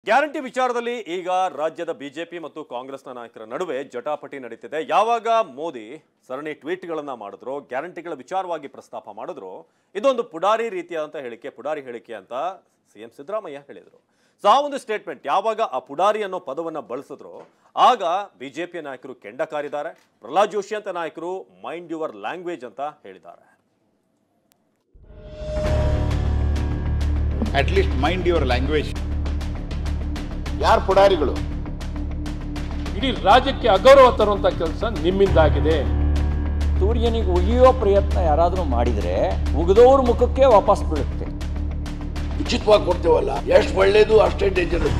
Guarantee ವಿಚಾರದಲ್ಲಿ ಈಗ ರಾಜ್ಯದ ಬಿಜೆಪಿ ಮತ್ತು ಕಾಂಗ್ರೆಸ್ನ ನಾಯಕರ ನಡುವೆ ಜಟಾಪಟಿ ನಡೀತಿದೆ ಯಾವಾಗ ಮೋದಿ ಸರಣಿ ಟ್ವೀಟ್ಗಳನ್ನ ಮಾಡಿದ್ರು ಗ್ಯಾರಂಟಿಗಳ ವಿಚಾರವಾಗಿ ಪ್ರಸ್ತಾಪ ಮಾಡಿದ್ರು ಇದೊಂದು ಪುಡಾರಿ ರೀತಿಯಾದಂಥ ಹೇಳಿಕೆ ಪುಡಾರಿ ಹೇಳಿಕೆ ಅಂತ ಸಿಎಂ ಸಿದ್ದರಾಮಯ್ಯ ಹೇಳಿದರು ಸೊ ಆ ಒಂದು ಸ್ಟೇಟ್ಮೆಂಟ್ ಯಾವಾಗ ಆ ಪುಡಾರಿ ಅನ್ನೋ ಪದವನ್ನ ಬಳಸಿದ್ರು ಆಗ ಬಿಜೆಪಿ ನಾಯಕರು ಕೆಂಡ ಕಾರಿದ್ದಾರೆ ಪ್ರಹ್ಲಾದ್ ಜೋಶಿ ಅಂತ ನಾಯಕರು ಮೈಂಡ್ ಯುವರ್ ಲ್ಯಾಂಗ್ವೇಜ್ ಅಂತ ಹೇಳಿದ್ದಾರೆ at least mind your language. ಯಾರು ಪುಡಾರಿಗಳು ಇಡೀ ರಾಜ್ಯಕ್ಕೆ ಅಗೌರವ ತರುವಂತ ಕೆಲಸ ನಿಮ್ಮಿಂದಾಗಿದೆ ಸೂರ್ಯನಿಗೆ ಉಗಿಯೋ ಪ್ರಯತ್ನ ಯಾರಾದರೂ ಮಾಡಿದರೆ ಉಗಿದವ್ರ ಮುಖಕ್ಕೆ ವಾಪಸ್ ಬೀಳುತ್ತೆ ಉಚಿತವಾಗಿ ಕೊಡ್ತೇವಲ್ಲ ಎಷ್ಟು ಒಳ್ಳೇದು ಅಷ್ಟೇ ಡೇಂಜರ್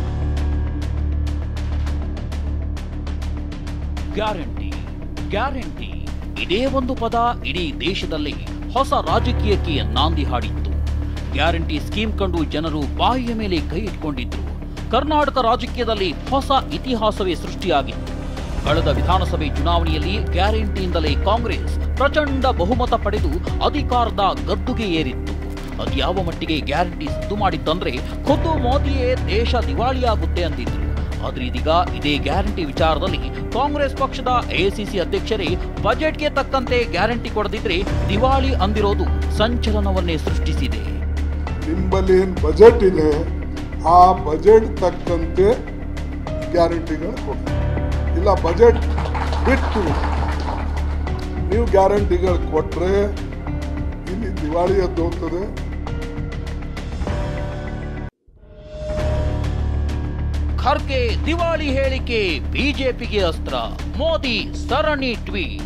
ಗ್ಯಾರಂಟಿ ಗ್ಯಾರಂಟಿ ಇದೇ ಒಂದು ಪದ ಇಡೀ ದೇಶದಲ್ಲಿ ಹೊಸ ರಾಜಕೀಯಕ್ಕೆ ನಾಂದಿ ಹಾಡಿತ್ತು ಗ್ಯಾರಂಟಿ ಸ್ಕೀಮ್ ಕಂಡು ಜನರು ಬಾಯಿಯ ಮೇಲೆ ಕೈ ಇಟ್ಕೊಂಡಿದ್ರು ಕರ್ನಾಟಕ ರಾಜಕೀಯದಲ್ಲಿ ಹೊಸ ಇತಿಹಾಸವೇ ಸೃಷ್ಟಿಯಾಗಿತ್ತು ಕಳೆದ ವಿಧಾನಸಭೆ ಚುನಾವಣೆಯಲ್ಲಿ ಗ್ಯಾರಂಟಿಯಿಂದಲೇ ಕಾಂಗ್ರೆಸ್ ಪ್ರಚಂಡ ಬಹುಮತ ಪಡೆದು ಅಧಿಕಾರದ ಗದ್ದುಗೆ ಏರಿತ್ತು ಅದ್ಯಾವ ಮಟ್ಟಿಗೆ ಗ್ಯಾರಂಟಿ ಸದ್ದು ಮಾಡಿತ್ತಂದ್ರೆ ಖುದ್ದು ಮೋದಿಯೇ ದೇಶ ದಿವಾಳಿಯಾಗುತ್ತೆ ಅಂತಿದ್ರು ಆದ್ರೆ ಇದೀಗ ಇದೇ ಗ್ಯಾರಂಟಿ ವಿಚಾರದಲ್ಲಿ ಕಾಂಗ್ರೆಸ್ ಪಕ್ಷದ ಎಐಸಿಸಿ ಅಧ್ಯಕ್ಷರೇ ಬಜೆಟ್ಗೆ ತಕ್ಕಂತೆ ಗ್ಯಾರಂಟಿ ಕೊಡದಿದ್ರೆ ದಿವಾಳಿ ಅಂದಿರೋದು ಸಂಚಲನವನ್ನೇ ಸೃಷ್ಟಿಸಿದೆ ನಿಂಬಲ್ಲಿ ಏನು ಬಜೆಟ್ ಇದೆ ಆ ಬಜೆಟ್ ತಕ್ಕಂತೆ ಗ್ಯಾರಂಟಿಗಳು ಕೊಡಿ ಇಲ್ಲ ಬಜೆಟ್ ಬಿಟ್ಟು ನೀವು ಗ್ಯಾರಂಟಿಗಳು ಕೊಟ್ರೆ ಇಲ್ಲಿ ದಿವಾಳಿ ಎದ್ದು ಹೋಗ್ತದೆ ಖರ್ಗೆ ದಿವಾಳಿ ಹೇಳಿಕೆ ಬಿಜೆಪಿಗೆ ಅಸ್ತ್ರ ಮೋದಿ ಸರಣಿ ಟ್ವೀಟ್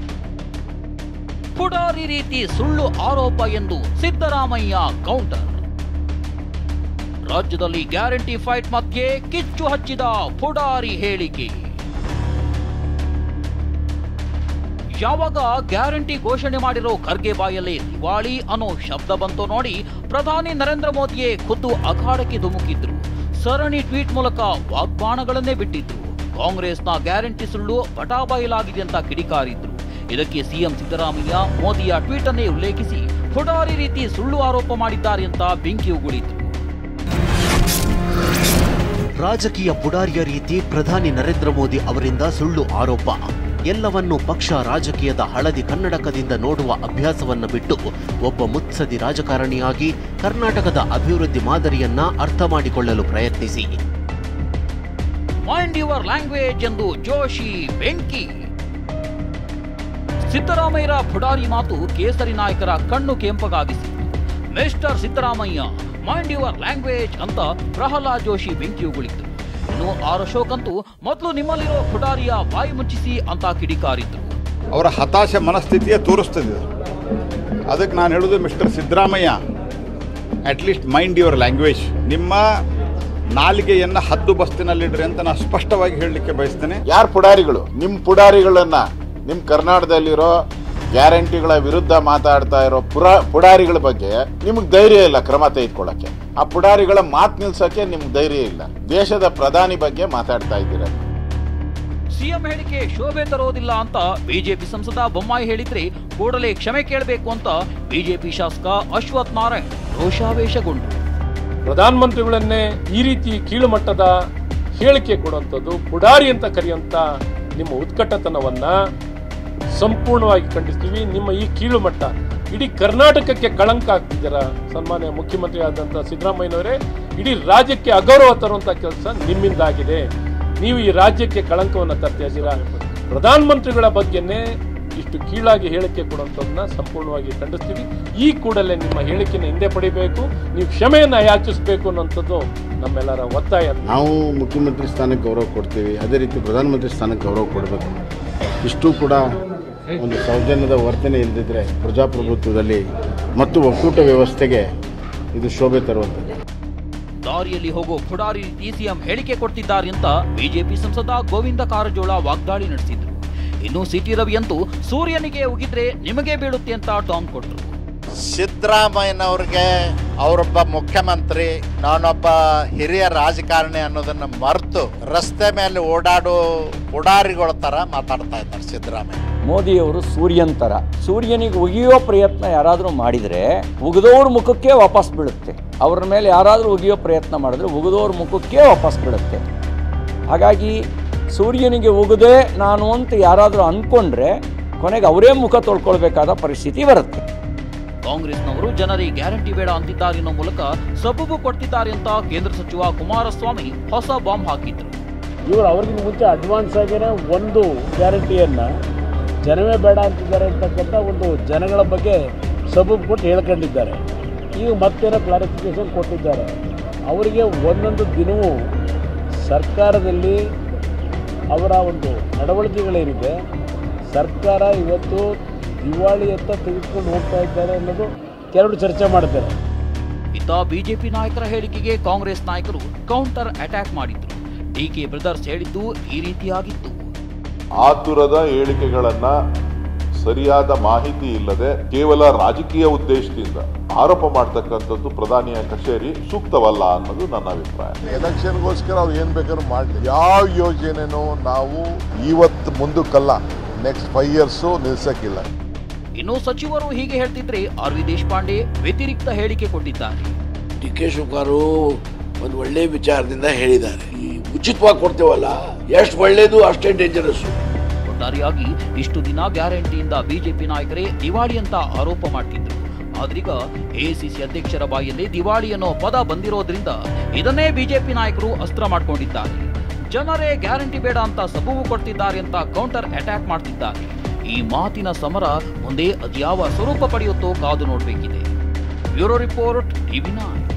ಪುಡಾರಿ ರೀತಿ ಸುಳ್ಳು ಆರೋಪ ಎಂದು ಸಿದ್ದರಾಮಯ್ಯ ಕೌಂಟರ್ ರಾಜ್ಯದಲ್ಲಿ ಗ್ಯಾರಂಟಿ ಫೈಟ್ ಮಧ್ಯೆ ಕಿಚ್ಚು ಹಚ್ಚಿದ ಪುಡಾರಿ ಹೇಳಿಕೆ ಯಾವಾಗ ಗ್ಯಾರಂಟಿ ಘೋಷಣೆ ಮಾಡಿರೋ ಖರ್ಗೆ ಬಾಯಲ್ಲಿ ದಿವಾಳಿ ಅನ್ನೋ ಶಬ್ದ ಬಂತು ನೋಡಿ ಪ್ರಧಾನಿ ನರೇಂದ್ರ ಮೋದಿಯೇ ಖುದ್ದು ಅಖಾಡಕ್ಕೆ ಧುಮುಕಿದ್ರು ಸರಣಿ ಟ್ವೀಟ್ ಮೂಲಕ ವಾಗ್ಬಾಣಗಳನ್ನೇ ಬಿಟ್ಟಿದ್ರು ಕಾಂಗ್ರೆಸ್ನ ಗ್ಯಾರಂಟಿ ಸುಳ್ಳು ಬಟಾಬಯಲಾಗಿದೆ ಅಂತ ಕಿಡಿಕಾರಿದ್ರು ಇದಕ್ಕೆ ಸಿಎಂ ಸಿದ್ದರಾಮಯ್ಯ ಮೋದಿಯ ಟ್ವೀಟ್ ಅನ್ನೇ ಉಲ್ಲೇಖಿಸಿ ಪುಡಾರಿ ರೀತಿ ಸುಳ್ಳು ಆರೋಪ ಮಾಡಿದ್ದಾರೆ ಅಂತ ಬೆಂಕಿ ಉಗುಳಿದ್ರು ರಾಜಕೀಯ ಪುಡಾರಿಯ ರೀತಿ ಪ್ರಧಾನಿ ನರೇಂದ್ರ ಮೋದಿ ಅವರಿಂದ ಸುಳ್ಳು ಆರೋಪ ಎಲ್ಲವನ್ನು ಪಕ್ಷ ರಾಜಕೀಯದ ಹಳದಿ ಕನ್ನಡಕದಿಂದ ನೋಡುವ ಅಭ್ಯಾಸವನ್ನ ಬಿಟ್ಟು ಒಬ್ಬ ಮುತ್ಸದಿ ರಾಜಕಾರಣಿಯಾಗಿ ಕರ್ನಾಟಕದ ಅಭಿವೃದ್ಧಿ ಮಾದರಿಯನ್ನ ಅರ್ಥ ಮಾಡಿಕೊಳ್ಳಲು ಪ್ರಯತ್ನಿಸಿ ಮೈಂಡ್ ಯುವರ್ ಲ್ಯಾಂಗ್ವೇಜ್ ಎಂದು ಜೋಶಿ ಬೆಂಕಿ ಸಿದ್ದರಾಮಯ್ಯರ ಪುಡಾರಿ ಮಾತು ಕೇಸರಿ ನಾಯಕರ ಕಣ್ಣು ಕೆಂಪಗಾಗಿಸಿ mister Siddaramaiah mind your language ಅಂತ ಪ್ರಹ್ಲಾದ್ ಜೋಶಿ ಬೆಂಕಿ ಉಗುಳಿದ್ರು ಇನ್ನು ಆರ್ ಅಶೋಕ್ ಅಂತೂ ಮೊದಲು ನಿಮ್ಮಲ್ಲಿರೋ ಪುಡಾರಿಯ ಬಾಯಿ ಮುಚ್ಚಿಸಿ ಅಂತ ಕಿಡಿಕಾರಿದ್ರು ಅವರ ಹತಾಶ ಮನಸ್ಥಿತಿಯೇ ತೋರಿಸ್ತದೆ ಇದು. ಅದಕ್ಕೆ ನಾನು ಹೇಳೋದು mister Siddaramaiah at least mind your language ನಿಮ್ಮ ನಾಲಿಗೆಯನ್ನು ಹದ್ದು ಬಸ್ತಿನಲ್ಲಿಡ್ರಿ ಅಂತ ನಾನು ಸ್ಪಷ್ಟವಾಗಿ ಹೇಳಲಿಕ್ಕೆ ಬಯಸ್ತೇನೆ ಯಾರು ಪುಡಾರಿಗಳು ನಿಮ್ಮ ಪುಡಾರಿಗಳನ್ನ ನಿಮ್ಮ ಕರ್ನಾಟಕದಲ್ಲಿರೋ ಗ್ಯಾರಂಟಿಗಳ ವಿರುದ್ಧ ಮಾತಾಡ್ತಾ ಇರೋ ಪುರ ಪುಡಾರಿಗಳ ಬಗ್ಗೆ ನಿಮ್ಗೆ ಧೈರ್ಯ ಇಲ್ಲ ಕ್ರಮ ತೆಗೆದುಕೊಳ್ಳಕ್ಕೆ ಆ ಪುಡಾರಿಗಳ ಮಾತು ನಿಲ್ಸಕ್ಕೆ ನಿಮ್ಗೆ ಧೈರ್ಯ ಇಲ್ಲ ದೇಶದ ಪ್ರಧಾನಿ ಬಗ್ಗೆ ಮಾತಾಡ್ತಾ ಇದ್ದೀರ ಸಿಎಂ ಹೇಳಿಕೆ ಶೋಭೆ ತರೋದಿಲ್ಲ ಅಂತ ಬಿಜೆಪಿ ಸಂಸದ ಬೊಮ್ಮಾಯಿ ಹೇಳಿದ್ರೆ ಕೂಡಲೇ ಕ್ಷಮೆ ಕೇಳಬೇಕು ಅಂತ ಬಿಜೆಪಿ ಶಾಸಕ ಅಶ್ವಥ್ ನಾರಾಯಣ್ ರೋಷಾವೇಶಗೊಂಡ್ರು ಪ್ರಧಾನಮಂತ್ರಿಗಳನ್ನೇ ಈ ರೀತಿ ಕೀಳು ಮಟ್ಟದ ಹೇಳಿಕೆ ಕೊಡುವಂಥದ್ದು ಪುಡಾರಿ ಅಂತ ಕರೆಯುವಂತ ನಿಮ್ಮ ಉತ್ಕಟತನವನ್ನ ಸಂಪೂರ್ಣವಾಗಿ ಖಂಡಿಸ್ತೀವಿ ನಿಮ್ಮ ಈ ಕೀಳು ಮಟ್ಟ ಇಡೀ ಕರ್ನಾಟಕಕ್ಕೆ ಕಳಂಕ ಆಗ್ತಿದ್ದೀರಾ ಸನ್ಮಾನ್ಯ ಮುಖ್ಯಮಂತ್ರಿ ಆದಂಥ ಸಿದ್ದರಾಮಯ್ಯನವರೇ ಇಡೀ ರಾಜ್ಯಕ್ಕೆ ಅಗೌರವ ತರುವಂತ ಕೆಲಸ ನಿಮ್ಮಿಂದಾಗಿದೆ ನೀವು ಈ ರಾಜ್ಯಕ್ಕೆ ಕಳಂಕವನ್ನು ತರ್ತಾ ಇದ್ದೀರಾ ಪ್ರಧಾನಮಂತ್ರಿಗಳ ಬಗ್ಗೆನೇ ಇಷ್ಟು ಕೀಳಾಗಿ ಹೇಳಿಕೆ ಕೊಡುವಂಥದ್ದನ್ನ ಸಂಪೂರ್ಣವಾಗಿ ಖಂಡಿಸ್ತೀವಿ ಈ ಕೂಡಲೇ ನಿಮ್ಮ ಹೇಳಿಕೆನ ಹಿಂದೆ ಪಡಿಬೇಕು ನೀವು ಕ್ಷಮೆಯನ್ನ ಯಾಚಿಸಬೇಕು ಅನ್ನೋಂಥದ್ದು ನಮ್ಮೆಲ್ಲರ ಒತ್ತಾಯ ನಾವು ಮುಖ್ಯಮಂತ್ರಿ ಸ್ಥಾನಕ್ಕೆ ಗೌರವ ಕೊಡ್ತೀವಿ ಅದೇ ರೀತಿ ಪ್ರಧಾನಮಂತ್ರಿ ಸ್ಥಾನಕ್ಕೆ ಗೌರವ ಕೊಡಬೇಕು ಇಷ್ಟು ಕೂಡ ಒಂದು ಸೌಜನ್ಯದ ವರ್ತನೆ ಇಲ್ಲದಿದ್ದರೆ ಪ್ರಜಾಪ್ರಭುತ್ವದಲ್ಲಿ ಮತ್ತು ಒಕ್ಕೂಟ ವ್ಯವಸ್ಥೆಗೆ ಇದು ಶೋಭೆ ತರುವಂಥದ್ದು ದಾರಿಯಲ್ಲಿ ಹೋಗೋ ಪುಡಾರಿ ರೀತಿ ಸಿಎಂ ಹೇಳಿಕೆ ಕೊಡ್ತಿದ್ದಾರೆ ಅಂತ ಬಿಜೆಪಿ ಸಂಸದ ಗೋವಿಂದ ಕಾರಜೋಳ ವಾಗ್ದಾಳಿ ನಡೆಸಿದ್ರು ಇನ್ನು ಸಿಟಿ ರವಿ ಅಂತೂ ಸೂರ್ಯನಿಗೆ ಉಗಿದ್ರೆ ನಿಮಗೆ ಬೀಳುತ್ತೆ ಅಂತ ಟಾಂಗ್ ಕೊಟ್ರು ಸಿದ್ದರಾಮಯ್ಯನವ್ರಿಗೆ ಅವರೊಬ್ಬ ಮುಖ್ಯಮಂತ್ರಿ ನಾನೊಬ್ಬ ಹಿರಿಯ ರಾಜಕಾರಣಿ ಅನ್ನೋದನ್ನ ಮರೆತು ರಸ್ತೆ ಮೇಲೆ ಓಡಾಡೋ ಪುಡಾರಿಗಳ ತರ ಮಾತಾಡ್ತಾ ಇದ್ದಾರೆ ಸಿದ್ದರಾಮಯ್ಯ ಮೋದಿಯವರು ಸೂರ್ಯನ್ ತರ ಸೂರ್ಯನಿಗೆ ಉಗಿಯೋ ಪ್ರಯತ್ನ ಯಾರಾದರೂ ಮಾಡಿದರೆ ಉಗಿದವ್ರ ಮುಖಕ್ಕೆ ವಾಪಸ್ ಬೀಳುತ್ತೆ ಅವ್ರ ಮೇಲೆ ಯಾರಾದರೂ ಉಗಿಯೋ ಪ್ರಯತ್ನ ಮಾಡಿದ್ರೆ ಉಗಿದವ್ರ ಮುಖಕ್ಕೆ ವಾಪಸ್ ಬಿಡುತ್ತೆ ಹಾಗಾಗಿ ಸೂರ್ಯನಿಗೆ ಉಗದೆ ನಾನು ಅಂತ ಯಾರಾದರೂ ಅಂದ್ಕೊಂಡ್ರೆ ಕೊನೆಗೆ ಅವರೇ ಮುಖ ತೊಳ್ಕೊಳ್ಬೇಕಾದ ಪರಿಸ್ಥಿತಿ ಬರುತ್ತೆ ಕಾಂಗ್ರೆಸ್ನವರು ಜನರಿಗೆ ಗ್ಯಾರಂಟಿ ಬೇಡ ಅಂತಿದ್ದಾರೆ ಅನ್ನೋ ಮೂಲಕ ಸಬೂಬು ಕೊಡ್ತಿದ್ದಾರೆ ಅಂತ ಕೇಂದ್ರ ಸಚಿವ ಕುಮಾರಸ್ವಾಮಿ ಹೊಸ ಬಾಂಬ್ ಹಾಕಿದ್ರು ಇವರು ಅವ್ರಿಗಿಂತ ಮುಂಚೆ ಅಡ್ವಾನ್ಸ್ ಆಗಿರೋ ಒಂದು ಗ್ಯಾರಂಟಿಯನ್ನು ಜನವೇ ಬೇಡ ಅಂತಿದ್ದಾರೆ ಅಂತಕ್ಕಂಥ ಒಂದು ಜನಗಳ ಬಗ್ಗೆ ಸಬೂಬು ಕೊಟ್ಟು ಹೇಳ್ಕೊಂಡಿದ್ದಾರೆ ಈಗ ಮತ್ತೇನೋ ಕ್ಲಾರಿಫಿಕೇಶನ್ ಕೊಟ್ಟಿದ್ದಾರೆ ಅವರಿಗೆ ಒಂದೊಂದು ದಿನವೂ ಸರ್ಕಾರದಲ್ಲಿ ಅವರ ಒಂದು ನಡವಳಿಕೆಗಳೇನಿದೆ ಸರ್ಕಾರ ಇವತ್ತು ದಿವಾಳಿಯತ್ತ ತೆಗೆದುಕೊಂಡು ಹೋಗ್ತಾ ಇದ್ದಾರೆ ಅನ್ನೋದು ಕೆಲವರು ಚರ್ಚೆ ಮಾಡ್ತಾರೆ ಇತ್ತ ಬಿಜೆಪಿ ನಾಯಕರ ಹೇಳಿಕೆಗೆ ಕಾಂಗ್ರೆಸ್ ನಾಯಕರು ಕೌಂಟರ್ ಅಟ್ಯಾಕ್ ಮಾಡಿದ್ರು ಡಿಕೆ ಬ್ರದರ್ಸ್ ಹೇಳಿದ್ದು ಈ ರೀತಿಯಾಗಿತ್ತು ಆತುರದ ಹೇಳಿಕೆಗಳನ್ನ ಸರಿಯಾದ ಮಾಹಿತಿ ಇಲ್ಲದೆ ಕೇವಲ ರಾಜಕೀಯ ಉದ್ದೇಶದಿಂದ ಆರೋಪ ಮಾಡ್ತಕ್ಕಂಥದ್ದು ಪ್ರಧಾನಿಯ ಕಚೇರಿ ಸೂಕ್ತವಲ್ಲ ಅನ್ನೋದು ನನ್ನ ಅಭಿಪ್ರಾಯ ಎಲೆಕ್ಷನ್ಗೋಸ್ಕರ ಅವ್ರು ಏನು ಬೇಕಾದ್ರೂ ಮಾಡಲಿ ಯಾವ ಯೋಜನೆನೂ ನಾವು ಇವತ್ತು ಮುಂದಕ್ಕಲ್ಲ ನೆಕ್ಸ್ಟ್ ಫೈವ್ ಇಯರ್ಸು ನಿಲ್ಸಕ್ಕಿಲ್ಲ ಇನ್ನು ಸಚಿವರು ಹೀಗೆ ಹೇಳ್ತಿದ್ರೆ ಆರ್ ವಿ ದೇಶಪಾಂಡೆ ವ್ಯತಿರಿಕ್ತ ಹೇಳಿಕೆ ಕೊಟ್ಟಿದ್ದಾರೆ ಡಿ ಕೆ ಶಿವಕುಮಾರ್ ಒಂದು ಒಳ್ಳೆ ವಿಚಾರದಿಂದ ಹೇಳಿದ್ದಾರೆ ಈ ಉಚಿತವಾಗಿ ಕೊಡ್ತೇವಲ್ಲ ಎಷ್ಟು ಒಳ್ಳೇದು ಅಷ್ಟೇ ಡೇಂಜರಸ್ ಒಟ್ಟಾರೆಯಾಗಿ ಇಷ್ಟು ದಿನ ಗ್ಯಾರಂಟಿಯಿಂದ ಬಿಜೆಪಿ ನಾಯಕರೇ ದಿವಾಳಿ ಅಂತ ಆರೋಪ ಮಾಡ್ತಿದ್ರು ಆದ್ರೀಗ ಎಐಸಿಸಿ ಅಧ್ಯಕ್ಷರ ಬಾಯಲ್ಲಿ ದಿವಾಳಿ ಅನ್ನೋ ಪದ ಬಂದಿರೋದ್ರಿಂದ ಇದನ್ನೇ ಬಿಜೆಪಿ ನಾಯಕರು ಅಸ್ತ್ರ ಮಾಡ್ಕೊಂಡಿದ್ದಾರೆ ಜನರೇ ಗ್ಯಾರಂಟಿ ಬೇಡ ಅಂತ ಸಬೂಬು ಕೊಡ್ತಿದ್ದಾರೆ ಅಂತ ಕೌಂಟರ್ ಅಟ್ಯಾಕ್ ಮಾಡ್ತಿದ್ದಾರೆ ಈ ಮಾತಿನ ಸಮರ ಮುಂದೆ ಅದ್ಯಾವ ಸ್ವರೂಪ ಪಡೆಯುತ್ತೋ ಕಾದು ನೋಡಬೇಕಿದೆ ಬ್ಯೂರೋ ರಿಪೋರ್ಟ್ ಟಿವಿ ನೈನ್